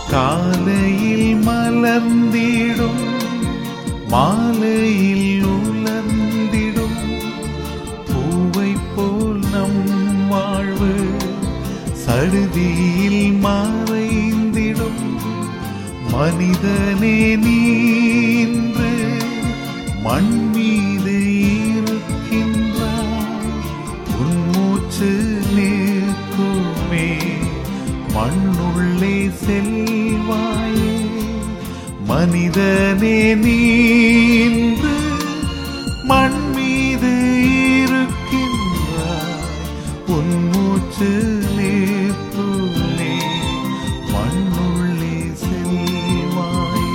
காலையில் மலர்ந்திடும் மாலையில் உலர்ந்திடும் பூவை போல் நம் வாழ்வு சடுதியில் மறைந்திடும் மனிதனே நீன்று மண் மீது இருக்கின்றாய் உன் மூச்சு நிற்குமே மண்ணுள்ளே செல்வாயே மனிதனே நீன்று மண் மீது இருக்கின்றாய் உன் மூச்சு நிற்குமே மண்ணுள்ளே செல்வாயே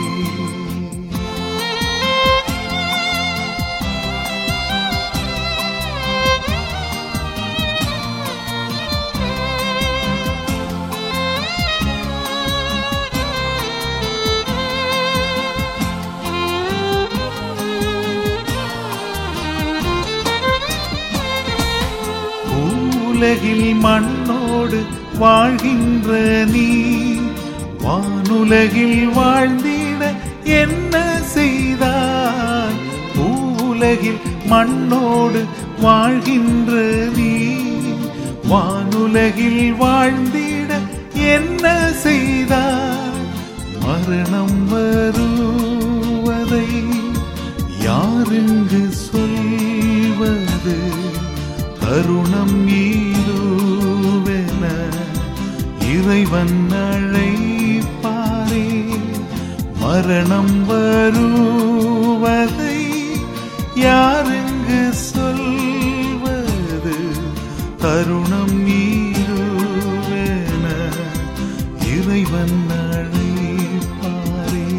உலகில் மண்ணோடு வாழ்கின்ற நீ வானுலகில் வாழ்ந்திட என்ன செய்தாய் உலகில் மண்ணோடு வாழ்கின்ற நீ வானுலகில் வாழ்ந்திட என்ன செய்தாய் மரணம் வருவதை யாருங்கு சொல்வது தருணம் ஈருவென இறைவன் அழைப்பாரே மரணம் வருவதை யாருங்கு சொல்வது தருணம் ஈருவென இறைவன் அழைப்பாரே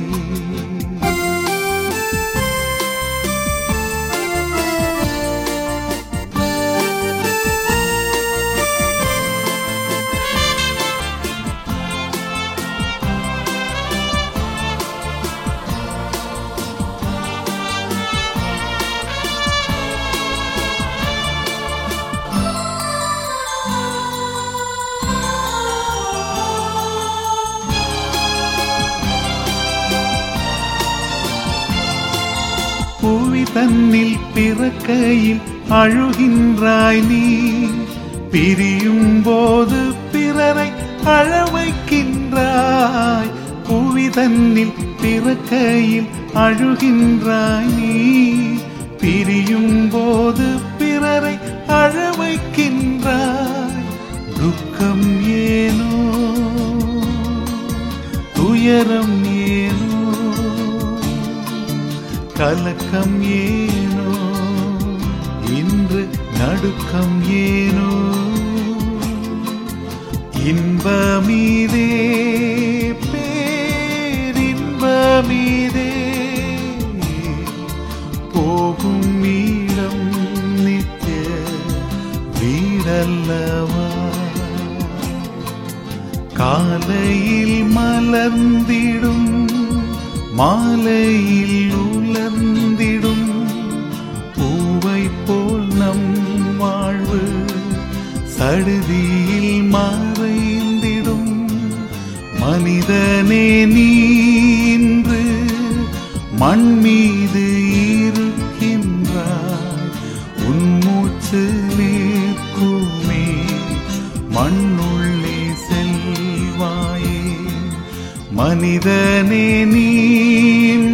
புவி தன்னில் பிறக்கையில் அழுகின்றாய் நீ பிரியும் போது பிறரை அழ வைக்கின்றாய் புவி தன்னில் பிறக்கையில் அழுகின்றாய் நீ பிரியும் போது பிறரை அழ வைக்கின்றாய் துக்கம் ஏனோ துயரம் ஏனோ கலக்கம் ஏனோ இன்று நடுக்கம் ஏனோ இன்பமீதே பேரின்பமீதே போகும் இடம் நித்திய வீடல்லவா காலையில் மலர்ந்திடும் மாலையில் உலர்ந்திடும் பூவை போல் நம் வாழ்வு சடுதியில் மறைந்திடும் மனிதனே நீன்று மண் மீது இருக்கின்றாய் உன் மூச்சு நிற்குமே மண்ணுள்ளே செல்வாயே மனிதனே நீ